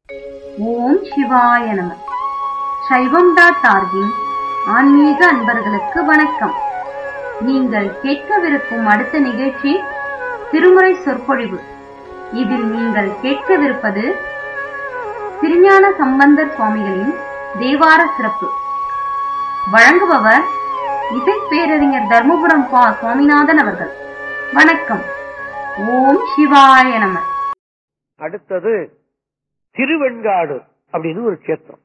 ஓம் சிவாய நம சைவம் டாட் ஆர்கின் ஆன்மீக அன்பர்களுக்கு வணக்கம் நீங்கள் கேட்கவிருக்கும் அடுத்த நிகழ்ச்சி திருமுறை சொற்பொழிவு இதில் நீங்கள் கேட்கவிருப்பது திருஞான சம்பந்தர் சுவாமிகளின் தேவார சிறப்பு வழங்குபவர் இசை பேரறிஞர் தர்மபுரம் பா சுவாமிநாதன் அவர்கள் வணக்கம் ஓம் சிவாய நம அடுத்தது திருவெண்காடு அப்படின்னு ஒரு கஷேத்திரம்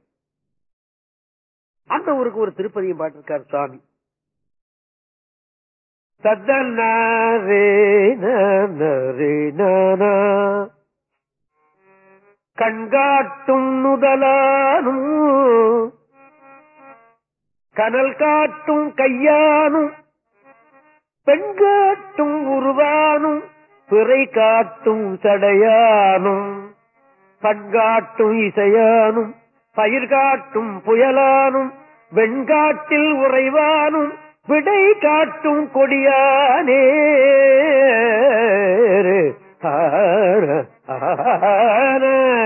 அந்த ஊருக்கு ஒரு திருப்பதியும் பாட்டிருக்கார் சுவாமி தத்தன்னாரே நரே நானா. கண்காட்டும் நுதலானும் கனல் காட்டும் கையானும் பெண் காட்டும் உருவானும் பிறை காட்டும் சடையானும் பண்காட்டும் இசையானும் பயிர் காட்டும் புயலானும் வெண்காட்டில் உறைவானும் விடை காட்டும் கொடியானே ஆர, ஆர,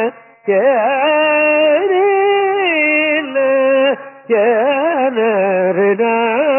ஏரேல, ஏனருனா,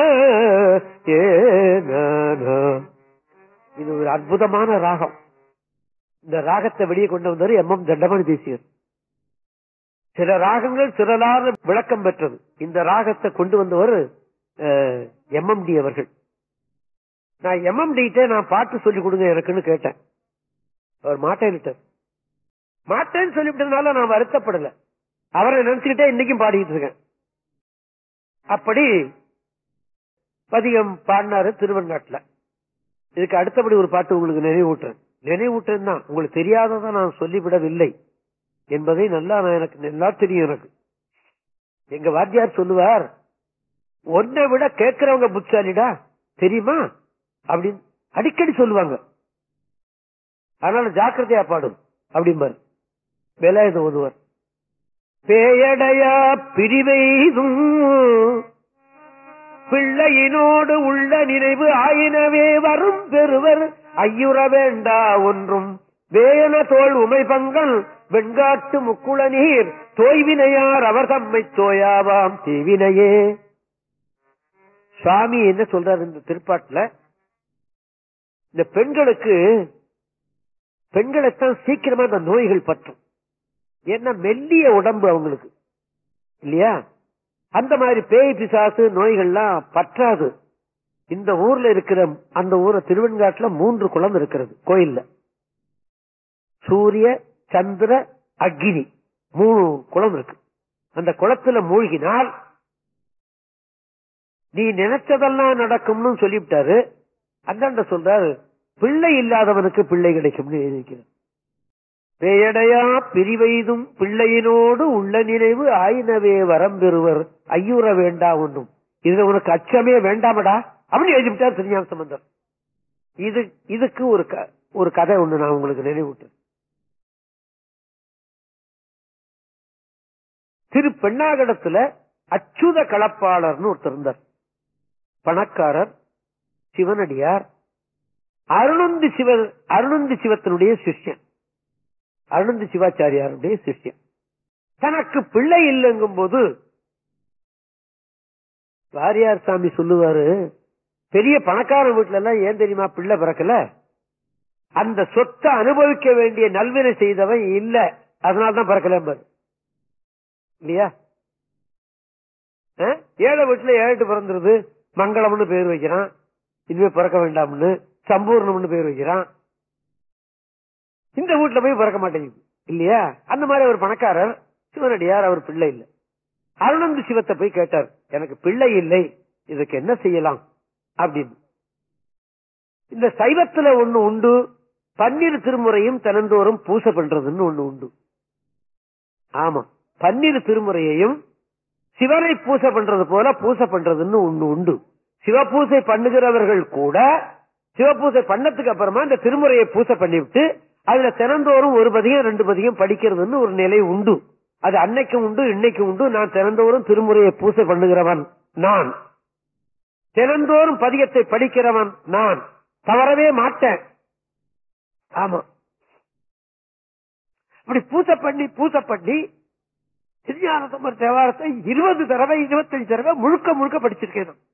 ஏனானா. இது ஒரு அற்புதமான ராகம் இந்த ராகத்தை வெளியே கொண்டு வந்தவர் எம் எம் தண்டமணி தேசியர் சில ராகங்கள் சிறலான விளக்கம் பெற்றது இந்த ராகத்தை கொண்டு வந்தவர் எம்எம்டி அவர்கள் நான் எம்எம்டி நான் பாட்டு சொல்லி கொடுங்க எனக்குன்னு கேட்டேன் அவர் மாட்டேன்னுட்டார் மாட்டேன்னு சொல்லிவிட்டதுனால நான் வருத்தப்படல அவரை நினைச்சுக்கிட்டே இன்னைக்கும் பாடிட்டு இருக்கேன் அப்படி பதிகம் பாடினாரு திருவண்ணாட்டுல இதுக்கு அடுத்தபடி ஒரு பாட்டு உங்களுக்கு நினைவூட்டுறேன் நினைவூட்டுறேன் தான் உங்களுக்கு தெரியாததை நான் சொல்லிவிடவில்லை என்பதை நல்லா நான் எனக்கு நல்லா தெரியும் எனக்கு எங்க வாத்தியார் சொல்லுவார் ஒன்னை விட கேட்கிறவங்க புத்தாலிடா தெரியுமா அப்படின்னு அடிக்கடி சொல்லுவாங்க அதனால ஜாக்கிரதையா பாடும் அப்படிம்பார் வேலாயுத ஒருவர் பேயடையா பிரிவெய்தும் பிள்ளையினோடு உள்ள நினைவு ஆயினவே வரும் பெறுவர் ஐயுற வேண்டா ஒன்றும் வேயன தோல் உமை பங்கல் வெண்காட்டு முக்குள நீர் தோய்வினையார் அவர் தம்மை தோயாவாம் தீவினையே சுவாமி என்ன சொல்றாரு இந்த திருப்பாட்டுல இந்த பெண்களுக்கு பெண்களைத்தான் சீக்கிரமா இந்த நோய்கள் பற்றும் ஏன்னா மெல்லிய உடம்பு அவங்களுக்கு இல்லையா அந்த மாதிரி பேய் பிசாசு நோய்கள்லாம் பற்றாது இந்த ஊர்ல இருக்கிற அந்த ஊர திருவெண்காட்டுல மூன்று குளம் இருக்கிறது கோயில்ல சூரிய சந்திர அக்னி மூணு குளம் இருக்கு அந்த குளத்துல மூழ்கினால் நீ நினைச்சதெல்லாம் நடக்கும்னு சொல்லிவிட்டாரு அந்தாண்ட சொல்றாரு பிள்ளை இல்லாதவனுக்கு பிள்ளை கிடைக்கும்னு எழுதிக்கிறார் பேயடையா பிரிவெய்தும் பிள்ளையினோடு உள்ள நினைவு ஆயினவே வரம் பெறுவர் ஐயுற வேண்டா ஒன்றும் இதுல உனக்கு அச்சமே வேண்டாமடா அப்படின்னு எழுதிவிட்டார் திருஞான சம்பந்தர் இது இதுக்கு ஒரு க- ஒரு கதை ஒண்ணு நான் உங்களுக்கு நினைவூட்டேன் திரு பெண்ணாகடத்துல அச்சுத களப்பாளர்னு ஒருத்தர் இருந்தார் பணக்காரர் சிவனடியார் அருணந்தி சிவ அருணந்தி சிவத்தினுடைய சிஷ்யன் அருணந்தி சிவாச்சாரியாருடைய சிஷ்யன் தனக்கு பிள்ளை இல்லைங்கும் போது வாரியார் சாமி சொல்லுவாரு பெரிய பணக்கார வீட்டுல எல்லாம் ஏன் தெரியுமா பிள்ளை பிறக்கல அந்த சொத்தை அனுபவிக்க வேண்டிய நல்வினை செய்தவன் இல்ல அதனால்தான் பிறக்கல இல்லையா அஹ்? ஏழை வீட்டுல ஏழு பிறந்துருது மங்களம்னு பேர் வைக்கிறான் இனிமே பிறக்க வேண்டாம்னு சம்பூர்ணம்னு பேர் வைக்கிறான் இந்த வீட்டுல போய் பிறக்க மாட்டேங்குது இல்லையா அந்த மாதிரி ஒரு பணக்காரர் சிவனடியார் அவர் பிள்ளை இல்லை அருணந்து சிவத்தை போய் கேட்டார் எனக்கு பிள்ளை இல்லை இதுக்கு என்ன செய்யலாம் அப்படின்னு இந்த சைவத்துல ஒண்ணு உண்டு பன்னீர் திருமுறையும் தினந்தோறும் பூசை பண்றதுன்னு ஒண்ணு உண்டு ஆமா பன்னீர் திருமுறையையும் சிவனை பூசை பண்றது போல பூசை பண்றதுன்னு ஒண்ணு உண்டு சிவபூசை பண்ணுகிறவர்கள் கூட சிவபூசை பண்ணதுக்கு அப்புறமா இந்த திருமுறையை பூசை பண்ணிவிட்டு அதுல தினந்தோறும் ஒரு பதியம் ரெண்டு பதியம் படிக்கிறதுன்னு ஒரு நிலை உண்டு அது அன்னைக்கும் உண்டு இன்னைக்கும் உண்டு நான் தினந்தோறும் திருமுறையை பூசை பண்ணுகிறவன் நான் தினந்தோறும் பதியத்தை படிக்கிறவன் நான் தவறவே மாட்டேன் ஆமா அப்படி பூசை பண்ணி பூசை பண்ணி திருஞான சம்பந்த தேவாரத்தை இருபது தடவை இருபத்தஞ்சு தடவை முழுக்க முழுக்க படிச்சிருக்கேன் நான்.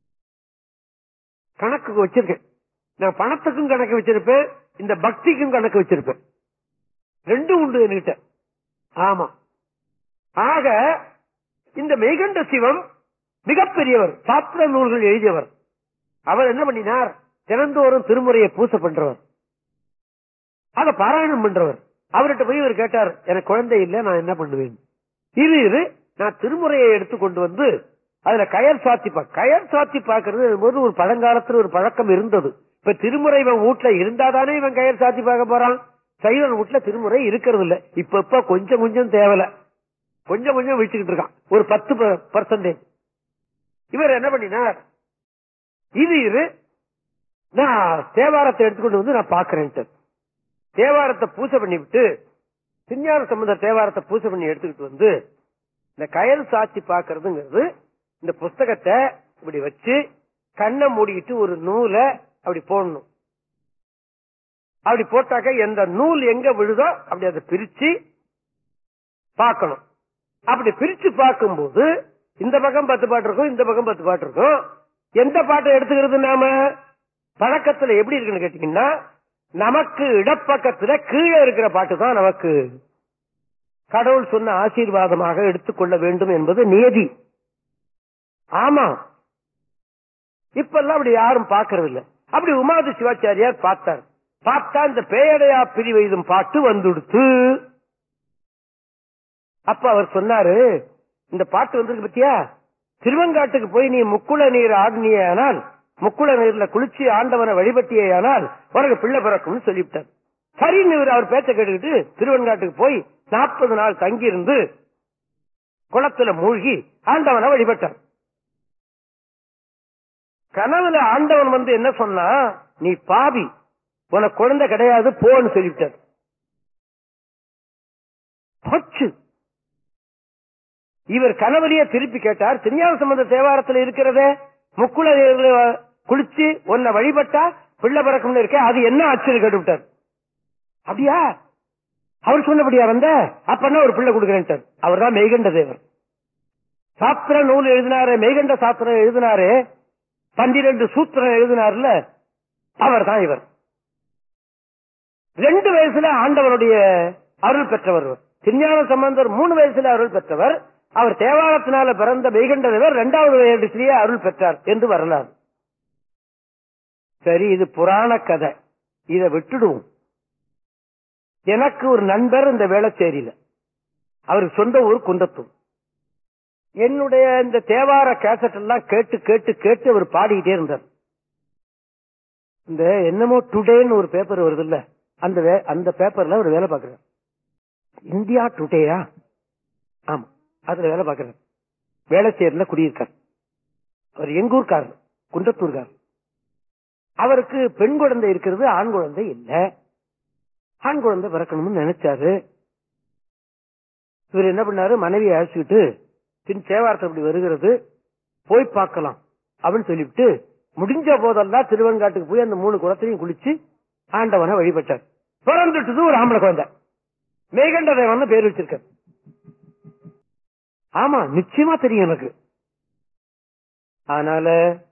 கணக்கு வச்சிருக்கேன் நான் பணத்துக்கும் கணக்கு வச்சிருப்பேன் இந்த பக்திக்கும் கணக்கு வச்சிருப்பேன் ரெண்டும் உண்டு என்கிட்ட ஆமா ஆக இந்த மெய்கண்ட சிவம் மிகப்பெரியவர் சாத்திர நூல்கள் எழுதியவர் அவர் என்ன பண்ணினார் தினந்தோறும் திருமுறையை பூசை பண்றவர் அத பாராயணம் பண்றவர் அவர்கிட்ட போய் இவர் கேட்டார் எனக்கு குழந்தை இல்ல நான் என்ன பண்ணுவேன் இரு இரு நான் திருமுறையை எடுத்து கொண்டு வந்து அதுல கயர் சாத்தி பா கயர் சாத்தி பாக்குறது போது ஒரு பழங்காலத்துல ஒரு பழக்கம் இருந்தது இப்ப திருமுறை இவன் வீட்டுல இருந்தாதானே இவன் கயர் சாத்தி பார்க்க போறான் சைவன் வீட்டுல திருமுறை இருக்கிறது இல்ல இப்ப இப்ப கொஞ்சம் கொஞ்சம் தேவல கொஞ்சம் கொஞ்சம் விழிச்சுக்கிட்டு இருக்கான் ஒரு பத்து பர்சன்டேஜ் இவர் என்ன பண்ணினார் இது இது நான் தேவாரத்தை எடுத்துக்கொண்டு வந்து நான் பாக்குறேன்ட்டு தேவாரத்தை பூசை பண்ணி விட்டு திருஞான சம்பந்த தேவாரத்தை பூசை பண்ணி எடுத்துக்கிட்டு வந்து இந்த கயல் சாட்சி பாக்குறதுங்கிறது இந்த புஸ்தகத்தை இப்படி வச்சு கண்ணை மூடிட்டு ஒரு நூலை அப்படி போடணும் அப்படி போட்டாக்க எந்த நூல் எங்க விழுதோ அப்படி அதை பிரிச்சு பார்க்கணும் அப்படி பிரிச்சு பார்க்கும்போது இந்த பக்கம் பத்து பாட்டு இருக்கும் இந்த பக்கம் பத்து பாட்டு இருக்கும் எந்த பாட்டை எடுத்துக்கிறது நாம பழக்கத்துல எப்படி இருக்குன்னு கேட்டீங்கன்னா நமக்கு இடப்பக்கத்துல கீழே இருக்கிற பாட்டு தான் நமக்கு கடவுள் சொன்ன ஆசீர்வாதமாக எடுத்துக்கொள்ள வேண்டும் என்பது நியதி ஆமா இப்பெல்லாம் அப்படி யாரும் பாக்குறது இல்ல அப்படி உமாதி சிவாச்சாரியார் பார்த்தார் பார்த்தா இந்த பேயடையா பிரிவெய்தும் பாட்டு வந்துடுத்து அப்ப அவர் சொன்னாரு இந்த பாட்டு வந்திருக்கு பத்தியா திருவங்காட்டுக்கு போய் நீ முக்குள நீர் ஆடினியானால் முக்குள நீர்ல குளிச்சு ஆண்டவனை வழிபட்டியானால் உனக்கு பிள்ளை பிறக்கும்னு சொல்லிவிட்டார் சரின்னு இவர் அவர் பேச்ச கேட்டுக்கிட்டு திருவெண்காட்டுக்கு போய் நாற்பது நாள் தங்கி இருந்து குளத்துல மூழ்கி ஆண்டவனை வழிபட்டார் கனவுல ஆண்டவன் வந்து என்ன சொன்னா நீ பாவி உனக்கு குழந்தை கிடையாது போன்னு சொல்லிவிட்டார் போச்சு இவர் கனவுலயே திருப்பி கேட்டார் திருஞான சம்பந்த தேவாரத்தில் இருக்கிறதே முக்குள நீர்ல குளிச்சு உன்னை வழிபட்டா பிள்ளை பிறக்கும்னு இருக்க அது என்ன ஆச்சுன்னு கேட்டுவிட்டார் அப்படியா அவர் சொன்னபடியா வந்த அப்பன்னா ஒரு பிள்ளை கொடுக்கிறேன் அவர் தான் மெய்கண்ட தேவர் சாஸ்திர நூல் எழுதினாரு மெய்கண்ட சாஸ்திரம் எழுதினாரு பன்னிரண்டு சூத்திரம் எழுதினார்ல அவர் தான் இவர் ரெண்டு வயசுல ஆண்டவருடைய அருள் பெற்றவர் திருஞான சம்பந்தர் மூணு வயசுல அருள் பெற்றவர் அவர் தேவாரத்தினால பிறந்த மெய்கண்ட தேவர் இரண்டாவது வயதிலேயே அருள் பெற்றார் என்று வரலாறு சரி இது புராண கதை இதை விட்டுடுவோம் எனக்கு ஒரு நண்பர் இந்த வேளச்சேரியில அவருக்கு சொந்த ஊர் குந்தத்தூர் என்னுடைய இந்த தேவார கேசட் எல்லாம் கேட்டு கேட்டு கேட்டு அவர் பாடிக்கிட்டே இருந்தார் இந்த என்னமோ டுடேன்னு ஒரு பேப்பர் வருது இல்ல அந்த வே- அந்த பேப்பர்ல ஒரு வேலை பார்க்கிறார் இந்தியா டுடேயா ஆமா அதுல வேலை பார்க்கிறார் வேளச்சேரியில குடியிருக்கார் அவர் எங்கூர்காரர் குன்றத்தூர்காரர் அவருக்கு பெண் குழந்தை இருக்கிறது ஆண் குழந்தை இல்ல ஆண் குழந்தை பிறக்கணும்னு நினைச்சாரு இவர் என்ன பண்ணாரு மனைவியை அழைச்சிக்கிட்டு பின் சேவாரத்தை அப்படி வருகிறது போய் பார்க்கலாம் அப்படின்னு சொல்லிவிட்டு முடிஞ்ச போதெல்லாம் திருவெண்காட்டுக்கு போய் அந்த மூணு குளத்திலையும் குளிச்சு ஆண்டவனை வழிபட்டார் பிறந்துட்டது ஒரு ஆம்பளை குழந்தை மேகண்ட தேவன் பேர் வச்சிருக்கார் ஆமா நிச்சயமா தெரியும் எனக்கு அதனால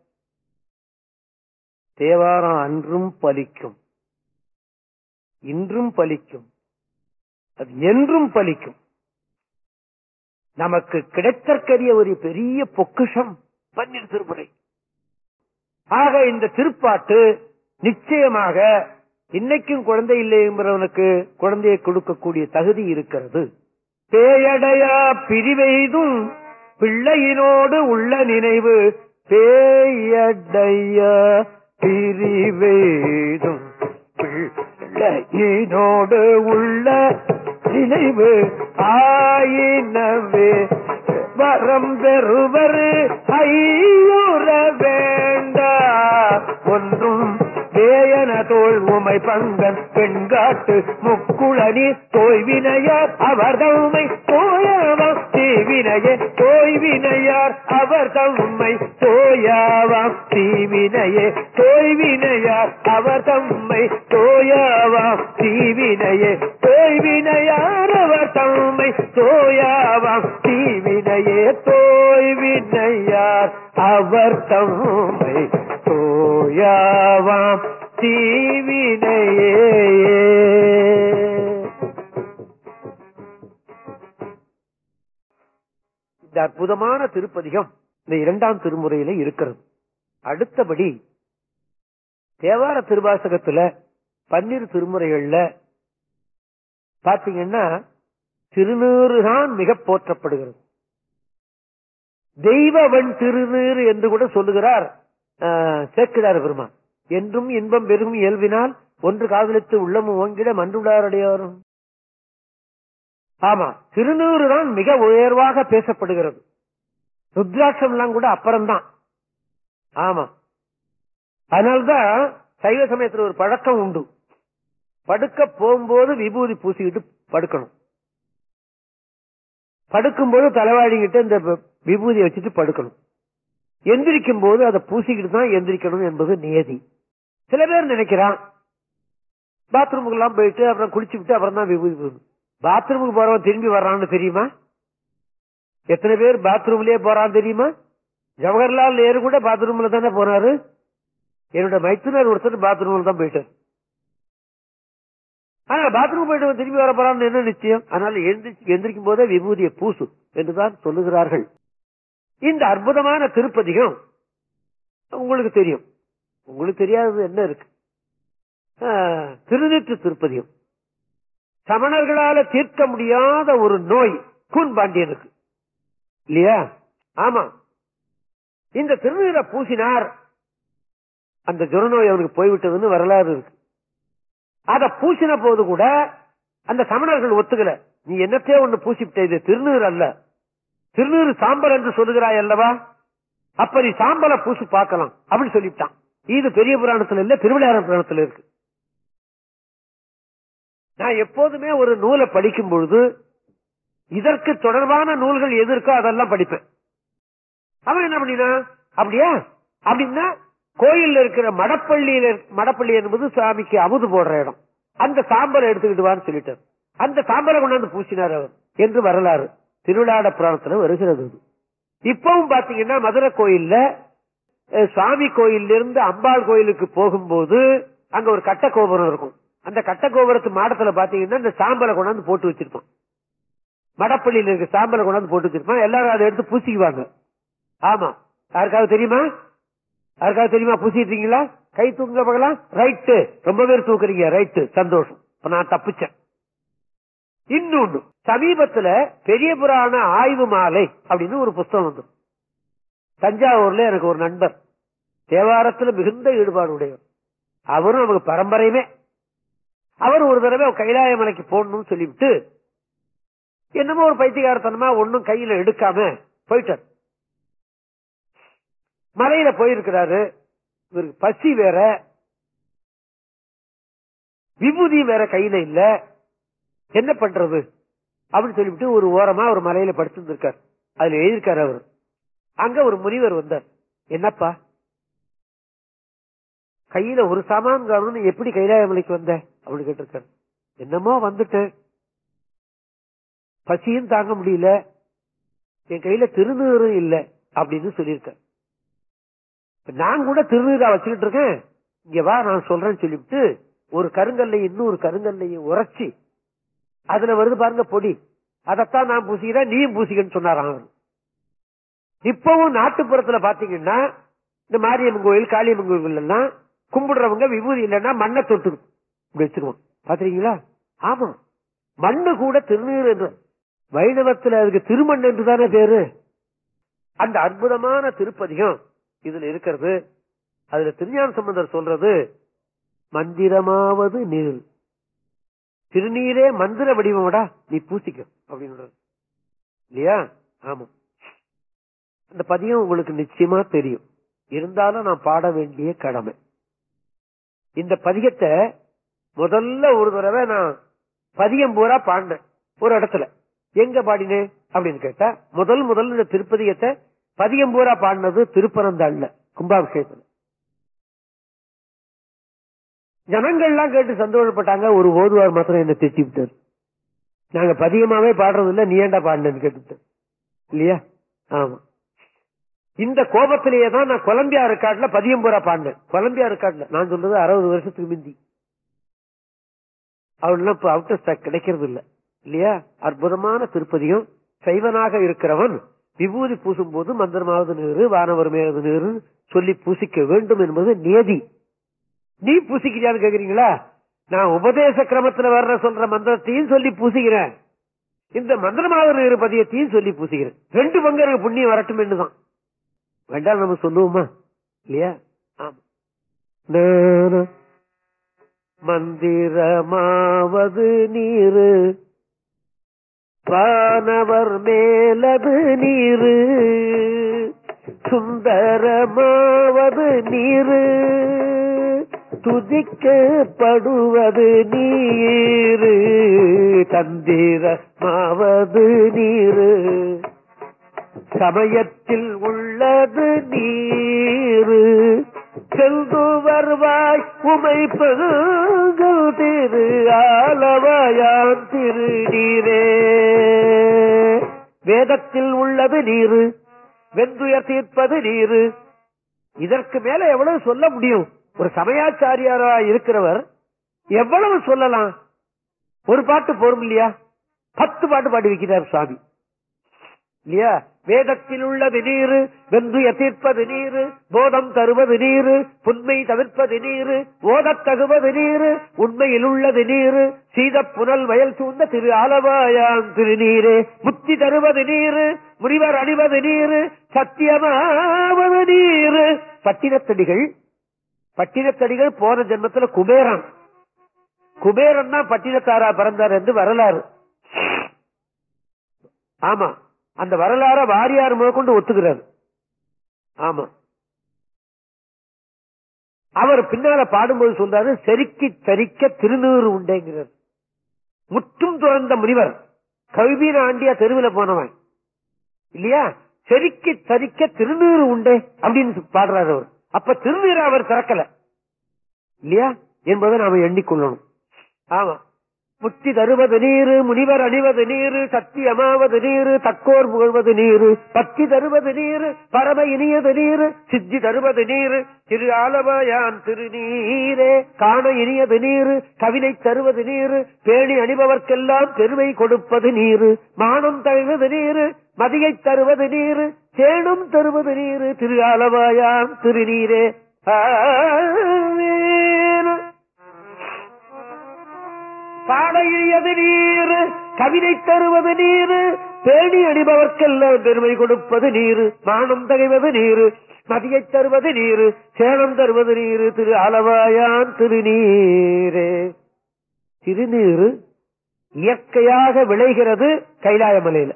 தேவாரம் அன்றும் பலிக்கும் இன்றும் பலிக்கும் அது என்றும் பலிக்கும் நமக்கு கிடைத்தற்கரிய ஒரு பெரிய பொக்கிஷம் பன்னீர் திருமுறை ஆக இந்த திருப்பாட்டு நிச்சயமாக இன்னைக்கும் குழந்தை இல்லை என்பவனுக்கு குழந்தையை கொடுக்கக்கூடிய தகுதி இருக்கிறது பேயடையா பிரிவெய்தும் பிள்ளையினோடு உள்ள நினைவு பேயடையா பிரிவெய்தும் பிள்ளையினோடு உள்ள நினைவு ஆயினவே வரம் பெறுவர் ஐயுற வேண்டா ஒன்றும் வேயன தோல் உமை பங்கன் பெண்காட்டு முக்குளனி தோய்வினையார் அவர் தம்மை தோயாவாம் தீவினையே தோய்வினையார் அவர் தம்மை தோயாவாம் தீவினையே தோய்வினையார் அவர் தம்மை தோயாவாம் தீவினையே தோ தோய்வினையாரவர் தம்மை தோயாவாம் தீவினையே தோய்வினையார் அவர் தம்மை தோயாவாம் தீவினையே இந்த அற்புதமான திருப்பதிகம் இந்த இரண்டாம் திருமுறையில இருக்கிறது அடுத்தபடி தேவார திருவாசகத்துல பன்னிரு திருமுறைகள்ல பாத்தீங்கன்னா திருநீறு தான் மிக போற்றப்படுகிறது தெய்வவன் திருநீறு என்று கூட சொல்லுகிறார் ஆஹ், சேக்கிழார் பெருமான் என்றும் இன்பம் பெருகும் இயல்பினால் ஒன்று காதலித்து உள்ளமும் ஓங்கிட மன்றுடாரடையாரும் ஆமா திருநூறு தான் மிக உயர்வாக பேசப்படுகிறது ருத்ராட்சம் எல்லாம் கூட அப்புறம்தான் ஆமா அதனால்தான் சைவ சமயத்துல ஒரு பழக்கம் உண்டு படுக்க போகும்போது விபூதி பூசிக்கிட்டு படுக்கணும் படுக்கும்போது தலைவாழிக்கிட்டு இந்த விபூதியை வச்சுட்டு படுக்கணும் எந்திரிக்கும் போது அதை பூசிக்கிட்டு தான் எந்திரிக்கணும் என்பது நியதி சில பேர் நினைக்கிறான் பாத்ரூமுக்கு எல்லாம் போயிட்டு அப்புறம் குளிச்சு விட்டு அப்புறம் தான் விபூதி போடணும் பாத்ரூமுக்கு போறவன் திரும்பி வர்றான்னு தெரியுமா எத்தனை பேர் பாத்ரூம்லயே போறான்னு தெரியுமா ஜவஹர்லால் நேரு கூட பாத்ரூம்ல தானே போனாரு என்னோட மைத்துனர் ஒருத்தர் பாத்ரூம்ல தான் போயிட்டார் ஆனா பாத்ரூம் போயிட்டு திரும்பி வர போறான்னு என்ன நிச்சயம் அதனால எந்திரிச்சு எந்திரிக்கும் போதே விபூதியை பூசு என்றுதான் சொல்லுகிறார்கள் இந்த அற்புதமான திருப்பதிகம் உங்களுக்கு தெரியும் உங்களுக்கு தெரியாதது என்ன இருக்கு ஆஹ், திருநீற்று திருப்பதிகம் சமணர்களால தீர்க்க முடியாத ஒரு நோய் கூன் பாண்டியனுக்கு இல்லையா ஆமா இந்த திருநீரை பூசினார் அந்த ஜுரநோய் அவனுக்கு போய்விட்டதுன்னு வரலாறு இருக்கு அத பூசின போது கூட அந்த சமணர்கள் ஒத்துக்கல நீ என்னத்தையே ஒண்ணு பூசிவிட்ட இது திருநீர் அல்ல திருநீர் சாம்பல் என்று சொல்லுகிறாய் அல்லவா அப்ப நீ சாம்பலை பூசி பார்க்கலாம் அப்படின்னு சொல்லிவிட்டான் இது பெரிய புராணத்துல இல்ல திருவிளையாட புராணத்துல இருக்கு நான் எப்போதுமே ஒரு நூலை படிக்கும் பொழுது இதற்கு தொடர்பான நூல்கள் எது இருக்கோ அதெல்லாம் படிப்பேன் அவன் என்ன பண்ணினா அப்படியா அப்படின்னா கோயில்ல இருக்கிற மடப்பள்ளியில மடப்பள்ளி என்பது சாமிக்கு அமுது போடுற இடம் அந்த சாம்பலை எடுத்துக்கிட்டு வான்னு சொல்லிட்டார் அந்த சாம்பலை கொண்டாந்து பூசினார் அவர் என்று வரலாறு திருவிழாட புராணத்துல வருகிறது இது. இப்பவும் பாத்தீங்கன்னா மதுரை கோயில்ல அஹ், சுவாமி கோயில்ல இருந்து அம்பாள் கோயிலுக்கு போகும்போது அங்க ஒரு கட்ட கோபுரம் இருக்கும் அந்த கட்ட கோபுரத்து மாடத்துல பாத்தீங்கன்னா இந்த சாம்பலை கொண்டாந்து போட்டு வச்சிருப்பான் மடப்பள்ளியில இருக்க சாம்பலை கொண்டாந்து போட்டு வச்சிருப்பான் எல்லாரும் அதை எடுத்து பூசிக்குவாங்க ஆமா யாருக்காவது தெரியுமா யாருக்காவது தெரியுமா பூசிட்டீங்களா கை தூங்க பார்க்கலாம் ரைட்டு ரொம்ப பேர் தூக்குறீங்க ரைட்டு சந்தோஷம் இப்ப நான் தப்பிச்சேன் இன்னொன்னு சமீபத்துல பெரிய புராண ஆய்வு மாலை அப்படின்னு ஒரு புஸ்தகம் வந்து தஞ்சாவூர்ல எனக்கு ஒரு நண்பர் தேவாரத்துல மிகுந்த ஈடுபாடு உடையவர் அவரும் நமக்கு பரம்பரையுமே அவர் ஒரு தடவை கைலாய மலைக்கு போகணும்னு சொல்லிவிட்டு என்னமோ ஒரு பைத்தியகாரத்தனமா ஒன்னும் கையில எடுக்காம போயிட்டார் மலையில போயிருக்கிறாரு இவருக்கு பசி வேற விபூதி வேற கையில இல்ல என்ன பண்றது அப்படின்னு சொல்லிவிட்டு ஒரு ஓரமா ஒரு மலையில படுத்திருந்திருக்கார் அதுல எழுதியிருக்காரு அவர் அங்க ஒரு முனிவர் வந்தார் என்னப்பா கையில ஒரு சாமான் காரணம் எப்படி கைலாய மலைக்கு வந்த அப்படின்னு கேட்டிருக்காரு என்னமோ வந்துட்டேன் பசியும் தாங்க முடியல என் கையில திருநீரும் இல்ல அப்படின்னு சொல்லியிருக்கார் நான் கூட திருநீரா வச்சுக்கிட்டு இருக்கேன் இங்க வா நான் சொல்றேன்னு சொல்லிவிட்டு ஒரு கருங்கல்லையும் இன்னொரு கருங்கல்லையும் உரைச்சி அதுல வருது பாருங்க பொடி அதைத்தான் நான் பூசிக்கிறேன் நீயும் பூசிக்கன்னு சொன்னாராம் அவர் இப்பவும் நாட்டுப்புறத்துல பாத்தீங்கன்னா இந்த மாரியம்மன் கோயில் காளியம்மன் கோயில் எல்லாம் கும்பிடுறவங்க விபூதி இல்லைன்னா மண்ணை தொட்டு இப்படி வச்சிருவோம் பாத்திரீங்களா ஆமா மண்ணு கூட திருநீர் என்று வைணவத்துல அதுக்கு திருமண் என்று தானே பேரு அந்த அற்புதமான திருப்பதிகம் இதுல இருக்கிறது அதுல திருஞான சம்பந்தர் சொல்றது மந்திரமாவது நீர் திருநீரே மந்திர வடிவமடா நீ பூசிக்க அப்படின்னு இல்லையா ஆமா அந்த பதியம் உங்களுக்கு நிச்சயமா தெரியும் இருந்தாலும் நான் பாட வேண்டிய கடமை இந்த பதிகத்தை முதல்ல ஒரு தடவை நான் பதியம் பூரா பாடினேன் ஒரு இடத்துல எங்க பாடினேன் அப்படின்னு கேட்டா முதல் முதல் இந்த திருப்பதிகத்தை பதியம் பூரா பாடினது திருப்பரந்தாள்ல கும்பாபிஷேகத்துல ஜனங்கள்லாம் கேட்டு சந்தோஷப்பட்டாங்க ஒரு ஓதுவார் மாத்திரம் என்ன திட்டி விட்டார் நாங்க பதிகமாவே பாடுறது இல்ல நீ ஏன்டா பாடினு கேட்டு இல்லையா ஆமா இந்த கோபத்திலேயே தான் நான் கொலம்பியா ரெக்கார்ட்ல பதியம் பூரா பாடினேன் கொலம்பியா ரெக்கார்ட்ல நான் சொல்றது அறுபது வருஷத்துக்கு முந்தி அவள்லாம் இப்ப அவுட்டர் ஸ்டாக் கிடைக்கிறது இல்ல இல்லையா அற்புதமான திருப்பதியும் சைவனாக இருக்கிறவன் விபூதி பூசும் போது மந்திரமாவது நீரு வானவர் மேவது நீரு சொல்லி பூசிக்க வேண்டும் என்பது நியதி நீ பூசிக்கிறியான்னு கேக்குறீங்களா நான் உபதேச கிரமத்துல வர்ற சொல்ற மந்திரத்தையும் சொல்லி பூசிக்கிறேன் இந்த மந்திரமாவது நீரு பதியத்தையும் சொல்லி பூசிக்கிறேன் ரெண்டு பங்கு எனக்கு புண்ணியம் வரட்டும் என்றுதான் வேண்டாம் நம்ம சொல்லுவோமா இல்லையா ஆமா நானா மந்திரமாவது நீரு வானவர் மேலது நீரு சுந்தரமாவது நீரு துதிக்கப்படுவது நீரு தந்திரமாவது நீரு சமயத்தில் உள்ளது நீரு செல்து வருவாய் உமை பெருங்கள் திரு ஆலவாயான் திரு நீரே வேதத்தில் உள்ளது நீரு வெந்துயர் தீர்ப்பது நீரு இதற்கு மேல எவ்வளவு சொல்ல முடியும் ஒரு சமயாச்சாரியாரா இருக்கிறவர் எவ்வளவு சொல்லலாம் ஒரு பாட்டு போரும் இல்லையா பத்து பாட்டு பாடி வைக்கிறார் சுவாமி இல்லையா வேதத்தில் உள்ளது நீரு வென்று தீர்ப்பது நீரு போதம் தருவது நீரு புன்மை தவிர்ப்பது நீரு ஓதத் தகுவது நீரு உண்மையில் உள்ளது நீரு சீத புனல் வயல் சூழ்ந்த திரு ஆலவாயாம் திருநீரே முத்தி தருவது நீரு முனிவர் அணிவது நீரு சத்தியமாவது நீரு பட்டினத்தடிகள் பட்டினத்தடிகள் போன ஜென்மத்துல குபேரன் குபேரன் தான் பட்டினத்தாரா பிறந்தார் என்று வரலாறு ஆமா அந்த வரலாற வாரியார் முதற்கொண்டு ஒத்துக்கிறார் ஆமா அவர் பின்னால பாடும்போது சொல்றாரு செருக்கி சரிக்க திருநூறு உண்டேங்கிறார் முற்றும் துறந்த முனிவர் கவிபீன ஆண்டியா தெருவில் போனவன் இல்லையா செருக்கி சரிக்க திருநூறு உண்டே அப்படின்னு பாடுறாரு அவர் அப்ப திருநீரை அவர் திறக்கல இல்லையா என்பதை நாம எண்ணிக்கொள்ளணும் ஆமா முக்தி தருவது நீரு முனிவர் அணிவது நீரு சத்தியமாவது நீரு தக்கோர் புகழ்வது நீரு பக்தி தருவது நீரு பரம இனியது நீரு சித்தி தருவது நீரு திரு ஆலவாயான் திருநீரே காண இனியது நீரு கவினை தருவது நீரு பேணி அணிபவர்க்கெல்லாம் பெருமை கொடுப்பது நீரு மானம் தழுவது நீரு மதியை தருவது நீரு தேனும் தருவது நீரு திரு ஆலவாயான் திருநீரே ஆமீன். பாடையது நீர் கவிதை தருவது நீர் பேணி அணிபவர்க்கெல்லாம் பெருமை கொடுப்பது நீர் மானம் தகைவது நீர் மதியை தருவது நீர் சேலம் தருவது நீர் திரு அளவாயான் திருநீரே திருநீரு இயற்கையாக விளைகிறது கைலாயமலையில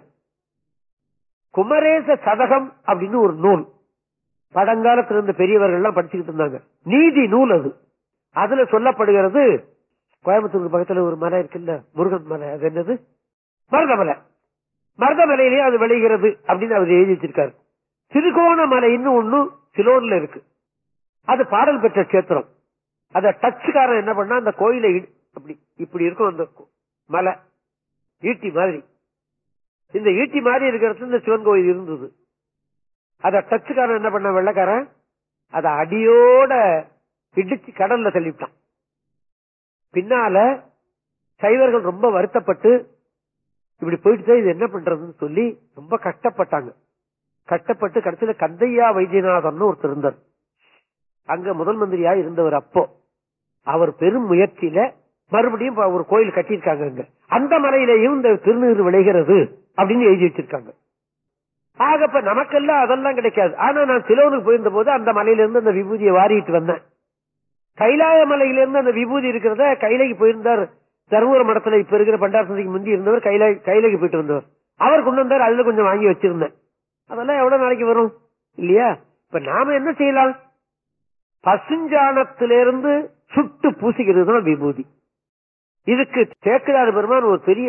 குமரேச சதகம் அப்படின்னு ஒரு நூல் பழங்காலத்துல இருந்த பெரியவர்கள் எல்லாம் படிச்சுக்கிட்டு இருந்தாங்க நீதி நூல் அது அதுல சொல்லப்படுகிறது கோயம்புத்தூருக்கு பக்கத்துல ஒரு மலை இருக்குல்ல முருகன் மலை அது என்னது மருதமலை மருதமலையிலேயே அது விளைகிறது அப்படின்னு அவர் எழுதி வச்சிருக்காரு திருகோணமலை இன்னும் ஒண்ணு சிலோன்ல இருக்கு அது பாடல் பெற்ற கஷேத்திரம் அத டச்சுக்காரன் என்ன பண்ணா அந்த கோயிலை இ- அப்படி இப்படி இருக்கும் அந்த கோ- மலை ஈட்டி மாதிரி இந்த ஈட்டி மாதிரி இருக்கிறது இந்த சிவன் கோயில் இருந்தது அத டச்சுக்காரன் என்ன பண்ண வெள்ளக்காரன் அத அடியோட இடிச்சு கடல்ல தள்ளிவிட்டான் பின்னால சைவர்கள் ரொம்ப வருத்தப்பட்டு இப்படி போயிட்டு இது என்ன பண்றதுன்னு சொல்லி ரொம்ப கஷ்டப்பட்டாங்க கஷ்டப்பட்டு கடைசியில கந்தையா வைத்தியநாதன் ஒருத்தர் இருந்தார் அங்க முதல் மந்திரியா இருந்தவர் அப்போ அவர் பெரும் முயற்சியில மறுபடியும் இப்ப ஒரு கோயில் கட்டியிருக்காங்க அங்க அந்த மலையிலேயும் இந்த திருநீர் விளைகிறது அப்படின்னு எழுதி வச்சிருக்காங்க ஆக இப்ப நமக்கெல்லாம் அதெல்லாம் கிடைக்காது ஆனா நான் சிலோனுக்கு போயிருந்த போது அந்த மலையில இருந்து அந்த விபூதியை வாரிட்டு வந்தேன் கைலாய மலையிலிருந்து அந்த விபூதி இருக்கிறத கைலைக்கு போயிருந்தார் தருமபுர மடத்துல இப்ப இருக்கிற பண்டாரசதிக்கு முந்தி இருந்தவர் கைலை கைலைக்கு போயிட்டு வந்தவர் அவர் கொண்டு வந்தார் அதுல கொஞ்சம் வாங்கி வச்சிருந்தேன் அதெல்லாம் எவ்வளவு நாளைக்கு வரும் இல்லையா இப்ப நாம என்ன செய்யலாம் பசுஞ்சாணத்திலிருந்து சுட்டு பூசிக்கிறது தான் விபூதி இதுக்கு சேக்கிரார் பெருமான் ஒரு பெரிய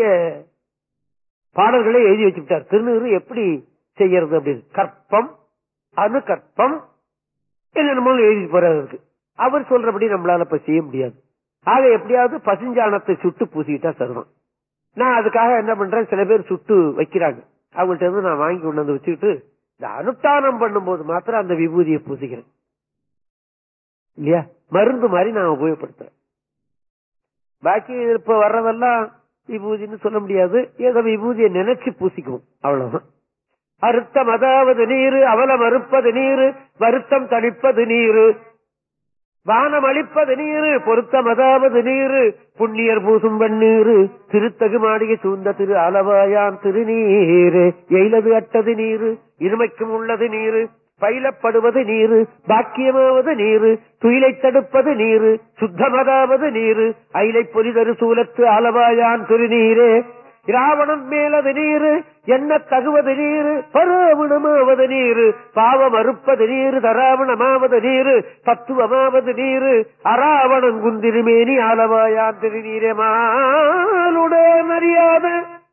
பாடல்களை எழுதி வச்சுட்டார் திருநீறு எப்படி செய்யறது அப்படின்னு கற்பம் அணு கற்பம் என்னென்னமோ எழுதி போறாரு இருக்கு அவர் சொல்றபடி நம்மளால இப்ப செய்ய முடியாது ஆக எப்படியாவது பசுஞ்சாணத்தை சுட்டு பூசிக்கிட்டா சரிதான் நான் அதுக்காக என்ன பண்றேன் சில பேர் சுட்டு வைக்கிறாங்க அவங்கள்ட்ட இருந்து நான் வாங்கி கொண்டு வந்து வச்சுக்கிட்டு இந்த அனுஷ்டானம் பண்ணும்போது மாத்திரம் அந்த விபூதியை பூசிக்கிறேன் இல்லையா மருந்து மாதிரி நான் உபயோகப்படுத்துறேன் பாக்கி இப்ப வர்றதெல்லாம் விபூதின்னு சொல்ல முடியாது ஏதோ விபூதியை நினைச்சு பூசிக்குவோம் அவ்வளவுதான் அறுத்தம் அதாவது நீரு அவலம் அறுப்பது நீரு வருத்தம் தணிப்பது நீரு வானம் அளிப்பது நீரு பொருத்தம் அதாவது நீரு புண்ணியர் பூசும் வெண்ணீரு திருத்தகு மாளிகை சூழ்ந்த திரு அளவாயான் திருநீரு எயிலது அட்டது நீரு இருமைக்கும் உள்ளது நீரு பயிலப்படுவது நீரு பாக்கியமாவது நீரு துயிலை தடுப்பது நீரு சுத்தமதாவது நீரு ஐலை பொலிதரு சூலத்து அளவாயான் திருநீரே இராவணம் மேலது நீரு என்ன தகுவது நீரு பராவணமாவது நீரு பாவம் அறுப்பது நீரு தராவணமாவது நீரு தத்துவமாவது நீரு அராவணம் குந்திருமேனி ஆலவாயான் திருநீரே மாலுடைய மரியாத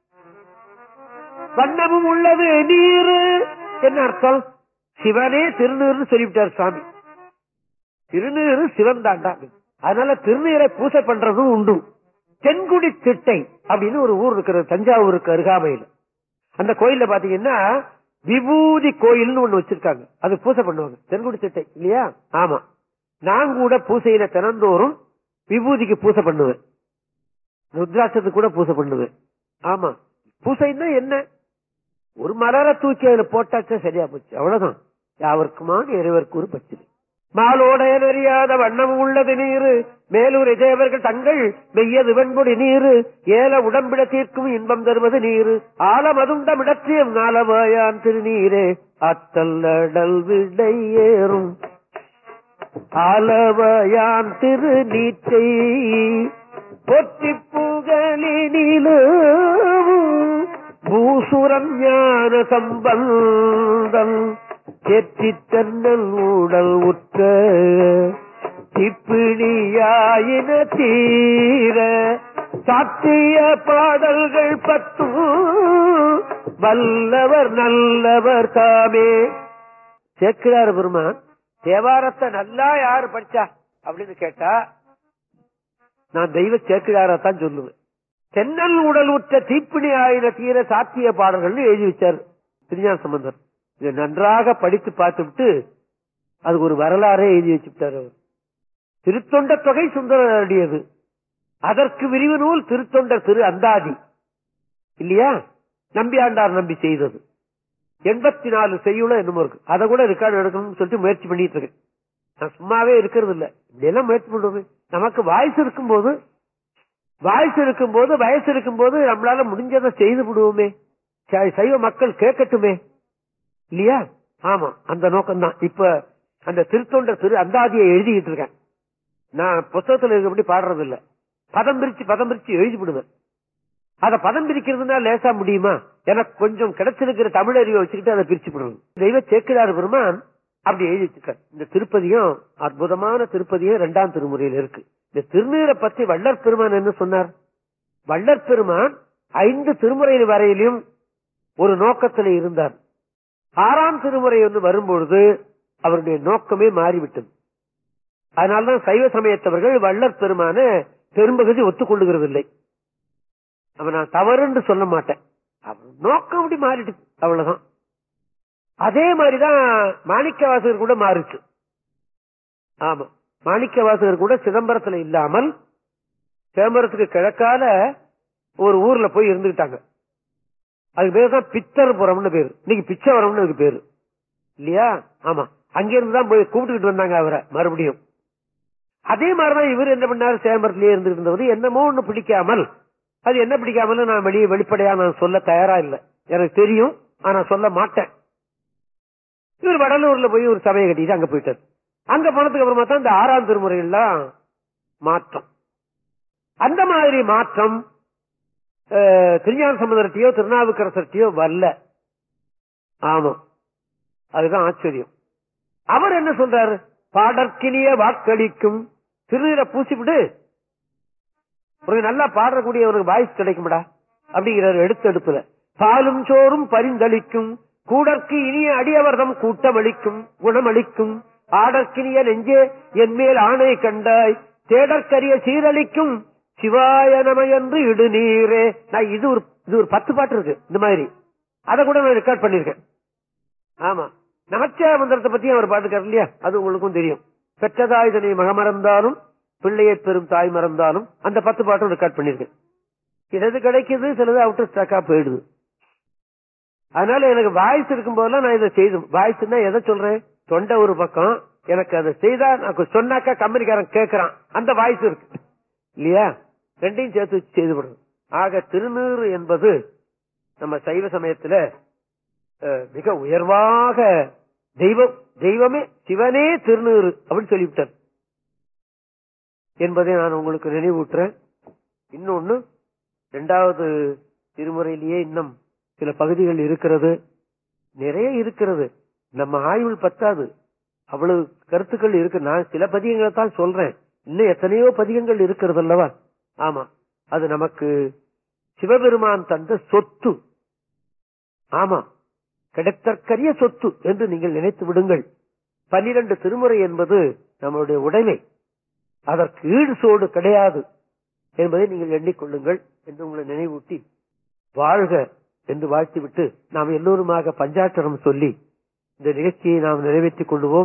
வண்ணமும் உள்ளது நீரு என்ன அர்த்தம் சிவனே திருநீர்னு சொல்லிவிட்டார் சுவாமி திருநீரு சிவன் தாண்டா அதனால திருநீரை பூசை பண்றதும் உண்டு தென்குடி திட்டை அப்படின்னு ஒரு ஊர் இருக்கிறது தஞ்சாவூருக்கு அருகாமையில் அந்த கோயில்ல பாத்தீங்கன்னா விபூதி கோயில்னு ஒண்ணு வச்சிருக்காங்க அது பூசை பண்ணுவாங்க தென்குடி திட்டை இல்லையா ஆமா நான் கூட பூசையில தினந்தோறும் விபூதிக்கு பூசை பண்ணுவேன் ருத்ராட்சத்துக்கு கூட பூசை பண்ணுவேன் ஆமா பூசைன்னா என்ன ஒரு மலரை தூக்கி அதுல போட்டாச்சா சரியா போச்சு அவ்வளவுதான் யாவருக்குமான இறைவருக்கு ஒரு பச்சிலை மாலோடைய நெறியாத வண்ணம் உள்ளது நீரு மேலூர் இதேவர்கள் தங்கள் மெய்யது வெண்பொடி நீரு ஏல உடம்பிட தீர்க்கும் இன்பம் தருவது நீரு ஆலமதுண்ட மிடற்றியம் நாளவாயான் திருநீரே அத்தல்லடல் விடை ஏறும் ஆலவயான் திருநீற்றை பொற்றி புகழினிலும் பூசுரம் ஞான சம்பந்தம் செற்றி தன்னல் ஊடல் உற்ற திப்பிணியாயின தீர சாத்திய பாடல்கள் பத்தும் வல்லவர் நல்லவர் தாமே சேர்க்கிறார் பெருமான் தேவாரத்தை நல்லா யாரு படிச்சா அப்படின்னு கேட்டா நான் தெய்வ சேர்க்கிறாரத்தான் சொல்லுவேன் தென்னல் உடல் உற்ற தீப்பிணி ஆயின தீர சாத்திய பாடல்கள் எழுதி வச்சார் திருஞான சம்பந்தர் இதை நன்றாக படித்து பார்த்துவிட்டு அதுக்கு ஒரு வரலாறே எழுதி வச்சுட்டார் அவர் திருத்தொண்ட தொகை சுந்தரடியது அதற்கு விரிவு நூல் திருத்தொண்டர் திரு அந்தாதி இல்லையா நம்பியாண்டார் நம்பி செய்தது எண்பத்தி நாலு செய்யுள்ள என்னமோ இருக்கு அதை கூட ரெக்கார்டு எடுக்கணும்னு சொல்லிட்டு முயற்சி பண்ணிட்டு இருக்கேன் நான் சும்மாவே இருக்கிறது இல்ல இப்படியெல்லாம் முயற்சி பண்ணுவோமே நமக்கு வாய்ஸ் இருக்கும்போது வாய்ஸ் இருக்கும்போது வயசு இருக்கும்போது நம்மளால முடிஞ்சதை செய்து விடுவோமே ச- சைவ மக்கள் கேட்கட்டுமே இல்லையா ஆமா அந்த நோக்கம் தான் இப்ப அந்த திருத்தொண்ட திரு அந்தாதியை எழுதிக்கிட்டு இருக்கேன் நான் புத்தகத்துல இருக்கப்படி பாடுறது இல்ல பதம் பிரிச்சு பதம் பிரிச்சு எழுதி விடுவேன் அத பதம் பிரிக்கிறதுனா லேசா முடியுமா எனக்கு கொஞ்சம் கிடைச்சிருக்கிற தமிழ் அறிவை வச்சுக்கிட்டு அதை பிரிச்சு விடுவேன் தெய்வ சேக்கிரார் பெருமான் அப்படி எழுதி வச்சிருக்கார் இந்த திருப்பதியும் அற்புதமான திருப்பதியும் இரண்டாம் திருமுறையில் இருக்கு இந்த திருநீரை பத்தி வள்ளற் பெருமான் என்ன சொன்னார் வள்ளற் பெருமான் ஐந்து திருமுறையில் வரையிலும் ஒரு நோக்கத்தில் இருந்தார் ஆறாம் திருமுறை வந்து வரும்பொழுது அவருடைய நோக்கமே மாறிவிட்டது அதனால்தான் சைவ சமயத்தவர்கள் வள்ளற் பெருமான பெரும்பகுதி ஒத்துக்கொள்ளுகிறது இல்லை அவன் நான் தவறுன்னு சொல்ல மாட்டேன் அவர் நோக்கம் அப்படி மாறிடுச்சு அவ்வளவுதான் அதே மாதிரிதான் மாணிக்கவாசகர் கூட மாறுச்சு ஆமா மாணிக்கவாசகர் கூட சிதம்பரத்துல இல்லாமல் சிதம்பரத்துக்கு கிழக்கால ஒரு ஊர்ல போய் இருந்துகிட்டாங்க அதுக்கு பேர் தான் பித்தர்புரம்னு பேரு இன்னைக்கு பிச்சவரம்னு அதுக்கு பேரு இல்லையா ஆமா அங்கிருந்து தான் போய் கூப்பிட்டுக்கிட்டு வந்தாங்க அவரை மறுபடியும் அதே மாதிரிதான் இவர் என்ன பண்ணாரு சேம்பரத்திலேயே இருந்துட்டு இருந்தவர் என்னமோ ஒண்ணு பிடிக்காமல் அது என்ன பிடிக்காமல் நான் வெளியே வெளிப்படையா நான் சொல்ல தயாரா இல்ல எனக்கு தெரியும் ஆனா சொல்ல மாட்டேன் இவர் வடலூர்ல போய் ஒரு சபையை கட்டிட்டு அங்க போயிட்டார் அங்க போனதுக்கு அப்புறமா தான் இந்த ஆறாம் திருமுறைகள்லாம் மாற்றம் அந்த மாதிரி மாற்றம் அஹ், திருஞான சமுதரத்தையோ திருநாவுக்கரசர்கிட்டயோ வரல ஆமா அதுதான் ஆச்சரியம் அவர் என்ன சொல்றாரு பாடற்கினிய வாக்களிக்கும் திருநீரை பூசிவிடு உனக்கு நல்லா பாடக்கூடிய ஒரு வாய்ஸ் கிடைக்கும்டா அப்படிங்கிறாரு எடுத்து எடுப்புல பாலும் சோறும் பரிந்தளிக்கும் கூடற்கு இனிய அடியவர்தம் கூட்டமளிக்கும் குணமளிக்கும் ஆடற்கினிய நெஞ்சே என் மேல் ஆணை கண்டாய் தேடற்கரிய சீரளிக்கும் சிவாய நம என்று இடுநீரே நான் இது ஒரு இது ஒரு பத்து பாட்டு இருக்கு இந்த மாதிரி அதை கூட நான் ரெக்கார்ட் பண்ணிருக்கேன் ஆமா நமச்சிவாய மந்திரத்தை பத்தி அவர் பாட்டுக்கார் இல்லையா அது உங்களுக்கும் தெரியும் பெற்றதாய் தன்னை மகமறந்தாலும் பிள்ளையை பெரும் தாய் மறந்தாலும் அந்த பத்து பாட்டும் ரெக்கார்ட் பண்ணிருக்கேன் சிலது கிடைக்குது சிலது அவுட்டர் ஸ்டாக்கா போயிடுது அதனால எனக்கு வாய்ஸ் இருக்கும் போதெல்லாம் நான் இதை செய்து வாய்ஸ்னா எதை சொல்றேன் தொண்டை ஒரு பக்கம் எனக்கு அதை செய்தா நான் சொன்னாக்கா கம்பெனிக்காரன் கேட்கறான் அந்த வாய்ஸ் இருக்கு இல்லையா ரெண்டையும் சேர்த்து வச்சு செய்து விடுறது ஆக திருநீறு என்பது நம்ம சைவ சமயத்துல அஹ், மிக உயர்வாக தெய்வம் தெய்வமே சிவனே திருநீறு அப்படின்னு சொல்லிவிட்டார் என்பதை நான் உங்களுக்கு நினைவூட்டுறேன் இன்னொன்னு இரண்டாவது திருமுறையிலேயே இன்னும் சில பகுதிகள் இருக்கிறது நிறைய இருக்கிறது நம்ம ஆய்வில் பத்தாது அவ்வளவு கருத்துக்கள் இருக்கு நான் சில பதிகங்களை தான் சொல்றேன் இன்னும் எத்தனையோ பதிகங்கள் இருக்கிறது அல்லவா ஆமா அது நமக்கு சிவபெருமான் தந்த சொத்து ஆமா கிடைத்தற்கரிய சொத்து என்று நீங்கள் நினைத்து விடுங்கள் பன்னிரண்டு திருமுறை என்பது நம்மளுடைய உடைமை அதற்கு ஈடு சோடு கிடையாது என்பதை நீங்கள் எண்ணிக்கொள்ளுங்கள் என்று உங்களை நினைவூட்டி வாழ்க என்று வாழ்த்திவிட்டு நாம் எல்லோருமாக பஞ்சாட்சரம் சொல்லி இந்த நிகழ்ச்சியை நாம் நிறைவேற்றிக் கொள்வோம்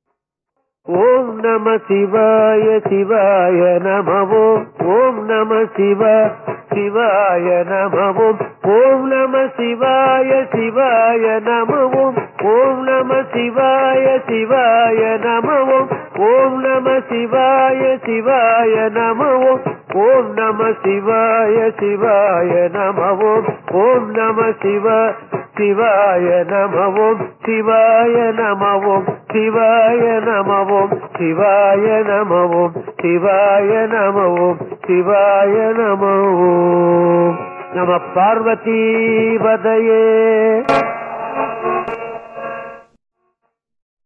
ஓம் நம சிவாய சிவாய நமவோம் ஓம் நம சிவ சிவாய நமவோம் ஓம் நம சிவாய சிவாய நமவோம் ஓம் நம சிவாய சிவாய நமவோம் ஓம் நம சிவாய சிவாய நமவோம் ஓம் நம சிவாய சிவாய நமவோம் ஓம் நம சிவ சிவாய நமவோம் சிவாய நமவோம் சிவாய நமவோம் சிவாய நமவோம் சிவாய நமவோம் சிவாய நமவோம் நம பார்வதி பதையே